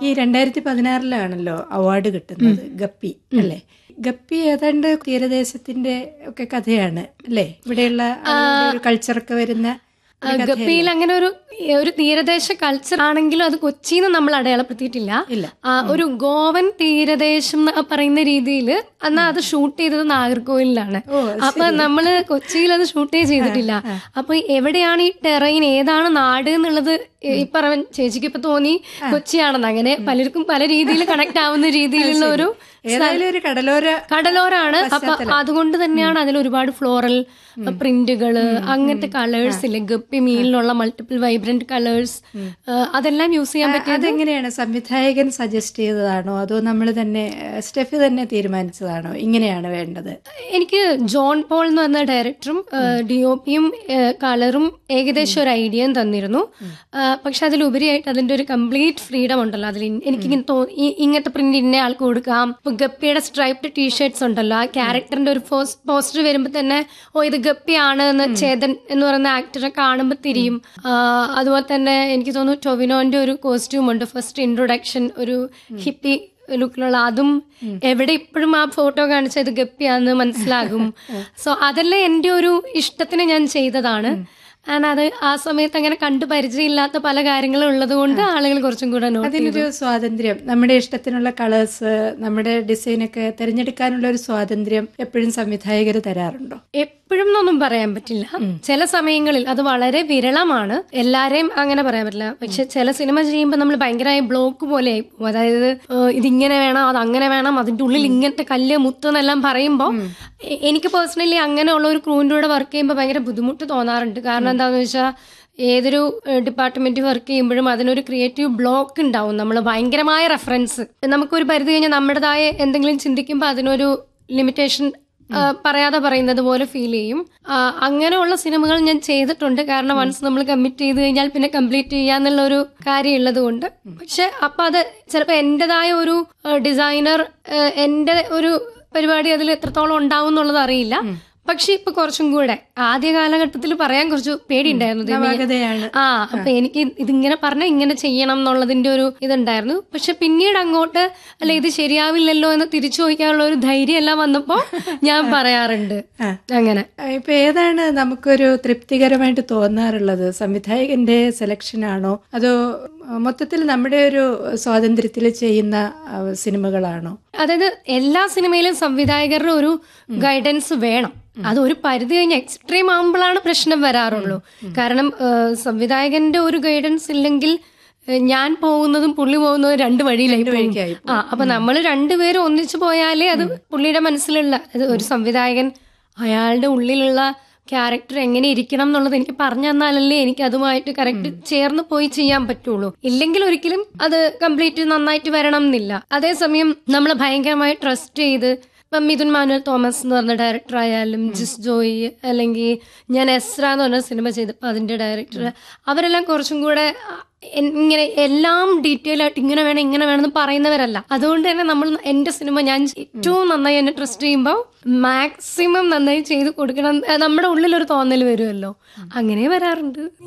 ഈ രണ്ടായിരത്തി പതിനാറിലാണല്ലോ അവാർഡ് കിട്ടുന്നത് ഗപ്പി അല്ലേ ഗപ്പി ഏതാണ്ട് തീരദേശത്തിന്റെ ഒക്കെ കഥയാണ് അല്ലേ ഇവിടെയുള്ള ആളുകളുടെ ഒരു കൾച്ചറൊക്കെ വരുന്ന ഒരു കഥയല്ലേ? ഗപ്പിയിൽ അങ്ങനെ ഒരു ഒരു തീരദേശ കൾച്ചർ ആണെങ്കിലും അത് കൊച്ചിന്ന് നമ്മൾ അടയാളപ്പെടുത്തിയിട്ടില്ല ഇല്ല. ആ, ഒരു ഗോവൻ തീരദേശം എന്ന് പറയുന്ന രീതിയിൽ എന്നാ അത് ഷൂട്ട് ചെയ്തത് നാഗർകോവിലാണ് ഓ, അപ്പൊ നമ്മള് കൊച്ചിയിൽ അത് ഷൂട്ടേ ചെയ്തിട്ടില്ല അപ്പൊ എവിടെയാണ് ഈ ടെറൈൻ ഏതാണ് നാട് എന്നുള്ളത് ഈ പറഞ്ഞ ചേച്ചിക്ക് ഇപ്പൊ തോന്നി കൊച്ചിയാണെന്ന് അങ്ങനെ പലർക്കും പല രീതിയിൽ കണക്ട് ആവുന്ന രീതിയിലുള്ള ഒരു ഏതായാലും ഒരു കടലോര കടലോരാണ് അപ്പൊ അതുകൊണ്ട് തന്നെയാണ് അതിൽ ഒരുപാട് ഫ്ലോറൽ പ്രിന്റുകള് അങ്ങനത്തെ കളേഴ്സ് ഇല്ലേ ഗപ്പി മീനിലുള്ള മൾട്ടിപ്പിൾ വൈബ്രന്റ് കളേഴ്സ് അതെല്ലാം യൂസ് ചെയ്യാൻ പറ്റിയ അതെങ്ങനെയാണ് സംവിധായകൻ സജസ്റ്റ് ചെയ്തതാണോ അതോ നമ്മൾ തന്നെ സ്റ്റെഫി തന്നെ തീരുമാനിച്ചതാണോ ഇങ്ങനെയാണ് വേണ്ടത് എനിക്ക് ജോൺ പോൾ എന്ന് പറഞ്ഞ ഡയറക്ടറും ഡി ഒ പിയും കളറും ഏകദേശം ഒരു ഐഡിയയും തന്നിരുന്നു ആ, പക്ഷെ അതിലുപരിയായിട്ട് അതിന്റെ ഒരു കംപ്ലീറ്റ് ഫ്രീഡം ഉണ്ടല്ലോ അതിൽ ഇൻ- എനിക്ക് ഇങ്ങനെ തോ- ഈ- ഇങ്ങനത്തെ പ്രിന്റ് ഇന്ന ആൾക്ക് കൊടുക്കാം ഇപ്പൊ ഗപ്പിയുടെ സ്ട്രൈപ്ഡ് ടീഷർട്സ് ഉണ്ടല്ലോ ആ ക്യാരക്ടറിന്റെ ഒരു പോസ്റ്റർ വരുമ്പോൾ തന്നെ ഓ ഇത് ഗപ്പിയാണ് എന്ന് ചേതൻ എന്ന് പറയുന്ന ആക്ടറെ കാണുമ്പോൾ തിരിയും ആ, അതുപോലെ തന്നെ എനിക്ക് തോന്നുന്നു ടൊവിനോന്റെ ഒരു കോസ്റ്റ്യൂം ഉണ്ട് ഫസ്റ്റ് ഇൻട്രൊഡക്ഷൻ ഒരു ഹിപ്പി ലുക്കിലുള്ള അതും എവിടെ ഇപ്പോഴും ആ ഫോട്ടോ കാണിച്ച ഇത് ഗപ്പിയാന്ന് മനസ്സിലാകും സോ അതെല്ലാം എൻ്റെ ഒരു ഇഷ്ടത്തിന് ഞാൻ ചെയ്തതാണ് ആൻഡ് അത് ആ സമയത്ത് അങ്ങനെ കണ്ടു പരിചയമില്ലാത്ത പല കാര്യങ്ങളും ഉള്ളത് കൊണ്ട് ആളുകൾ കുറച്ചും കൂടെ നോട്ട് അതിനൊരു സ്വാതന്ത്ര്യം നമ്മുടെ ഇഷ്ടത്തിനുള്ള കളേഴ്സ് നമ്മുടെ ഡിസൈനൊക്കെ തിരഞ്ഞെടുക്കാനുള്ള ഒരു സ്വാതന്ത്ര്യം എപ്പോഴും സംവിധായകർ തരാറുണ്ടോ എപ്പോഴും എന്നൊന്നും പറയാൻ പറ്റില്ല ചില സമയങ്ങളിൽ അത് വളരെ വിരളമാണ് എല്ലാരെയും അങ്ങനെ പറയാൻ പറ്റില്ല പക്ഷെ ചില സിനിമ ചെയ്യുമ്പോൾ നമ്മൾ ഭയങ്കരമായി ബ്ലോക്ക് പോലെ ആയി പോകും അതായത് ഏഹ്, ഇതിങ്ങനെ വേണം അത് അങ്ങനെ വേണം അതിന്റെ ഉള്ളിൽ ഇങ്ങനത്തെ കല്ല് മുത്ത് എന്നെല്ലാം പറയുമ്പോൾ എ- എനിക്ക് പേഴ്സണലി അങ്ങനെയുള്ള ഒരു ക്രൂവിൻ്റെ കൂടെ വർക്ക് ചെയ്യുമ്പോൾ ഭയങ്കര ബുദ്ധിമുട്ട് തോന്നാറുണ്ട് കാരണം എന്താണെന്ന് വെച്ചാൽ ഏതൊരു ഡിപ്പാർട്ട്മെന്റ് വർക്ക് ചെയ്യുമ്പോഴും അതിനൊരു ക്രിയേറ്റീവ് ബ്ലോക്ക് ഉണ്ടാവും നമ്മൾ ഭയങ്കരമായ റെഫറൻസ് നമുക്കൊരു പരിധി കഴിഞ്ഞാൽ നമ്മുടേതായ എന്തെങ്കിലും ചിന്തിക്കുമ്പോൾ അതിനൊരു ലിമിറ്റേഷൻ ആ, പറയാതെ പറയുന്നത് പോലെ ഫീൽ ചെയ്യും ആ, അങ്ങനെയുള്ള സിനിമകൾ ഞാൻ ചെയ്തിട്ടുണ്ട് കാരണം വൺസ് നമ്മൾ കമ്മിറ്റ് ചെയ്ത് കഴിഞ്ഞാൽ പിന്നെ കംപ്ലീറ്റ് ചെയ്യാന്നുള്ള ഒരു കാര്യം ഉള്ളത് കൊണ്ട് പക്ഷെ അപ്പൊ അത് ചിലപ്പോൾ എന്റേതായ ഒരു ഡിസൈനർ എന്റെ ഒരു പരിപാടി അതിൽ എത്രത്തോളം ഉണ്ടാവും എന്നുള്ളത് അറിയില്ല പക്ഷെ ഇപ്പൊ കുറച്ചും കൂടെ ആദ്യ കാലഘട്ടത്തിൽ പറയാൻ കുറച്ച് പേടിയുണ്ടായിരുന്നു ദൈവമേ. നവാഗതയാണ് ആ അപ്പൊ എനിക്ക് ഇതിങ്ങനെ പറഞ്ഞ ഇങ്ങനെ ചെയ്യണം എന്നുള്ളതിന്റെ ഒരു ഇതുണ്ടായിരുന്നു പക്ഷെ പിന്നീട് അങ്ങോട്ട് അല്ല ഇത് ശരിയാവില്ലല്ലോ എന്ന് തിരിച്ചു ചോദിക്കാനുള്ള ഒരു ധൈര്യം എല്ലാം വന്നപ്പോ ഞാൻ പറയാറുണ്ട് അങ്ങനെ ആ, ഇപ്പൊ ഏതാണ് നമുക്കൊരു തൃപ്തികരമായിട്ട് തോന്നാറുള്ളത് സംവിധായകന്റെ സെലക്ഷൻ ആണോ അതോ ആ, മൊത്തത്തിൽ നമ്മുടെ ഒരു സ്വാതന്ത്ര്യത്തിൽ ചെയ്യുന്ന ആ, സിനിമകളാണോ അതായത് എല്ലാ സിനിമയിലും സംവിധായകരുടെ ഒരു ഗൈഡൻസ് വേണം അത് ഒരു പരിധി കഴിഞ്ഞ് എക്സ്ട്രീം ആകുമ്പോഴാണ് പ്രശ്നം വരാറുള്ളൂ കാരണം ഏഹ്, സംവിധായകന്റെ ഒരു ഗൈഡൻസ് ഇല്ലെങ്കിൽ ഏഹ്, ഞാൻ പോകുന്നതും പുള്ളി പോകുന്നതും രണ്ട് വഴിയിലായി പോകും. വഴിക്കായി ആ അപ്പൊ നമ്മൾ രണ്ടുപേരും ഒന്നിച്ചു പോയാലേ അത് പുള്ളിയുടെ മനസ്സിലുള്ള അത് ഒരു സംവിധായകൻ അയാളുടെ ഉള്ളിലുള്ള ക്യാരക്ടർ എങ്ങനെ ഇരിക്കണം എന്നുള്ളത് എനിക്ക് പറഞ്ഞു തന്നാലല്ലേ എനിക്ക് അതുമായിട്ട് കറക്റ്റ് ചേർന്ന് പോയി ചെയ്യാൻ പറ്റുള്ളൂ ഇല്ലെങ്കിൽ ഒരിക്കലും അത് കംപ്ലീറ്റ് നന്നായിട്ട് വരണം എന്നില്ല അതേസമയം നമ്മൾ ഭയങ്കരമായി ട്രസ്റ്റ് ചെയ്ത് ഇപ്പം മിഥുൻ മാനുവൽ തോമസ് എന്ന് പറഞ്ഞ ഡയറക്ടർ ആയാലും ജിസ് ജോയി അല്ലെങ്കിൽ ഞാൻ എസ്ര എന്ന് പറഞ്ഞ സിനിമ ചെയ്തപ്പോൾ അതിന്റെ ഡയറക്ടർ അവരെല്ലാം കുറച്ചും കൂടെ ആ, എൻ- ഇങ്ങനെ എല്ലാം ഡീറ്റെയിൽ ആയിട്ട് ഇങ്ങനെ വേണം ഇങ്ങനെ വേണം എന്ന് പറയുന്നവരല്ല അതുകൊണ്ട് തന്നെ നമ്മൾ എന്റെ സിനിമ ഞാൻ ഏറ്റവും നന്നായി എന്നെ ട്രസ്റ്റ് ചെയ്യുമ്പോൾ മാക്സിമം നന്നായി ചെയ്ത് കൊടുക്കണം ആ, നമ്മുടെ ഉള്ളിലൊരു തോന്നൽ വരുമല്ലോ അങ്ങനെ വരാറുണ്ട്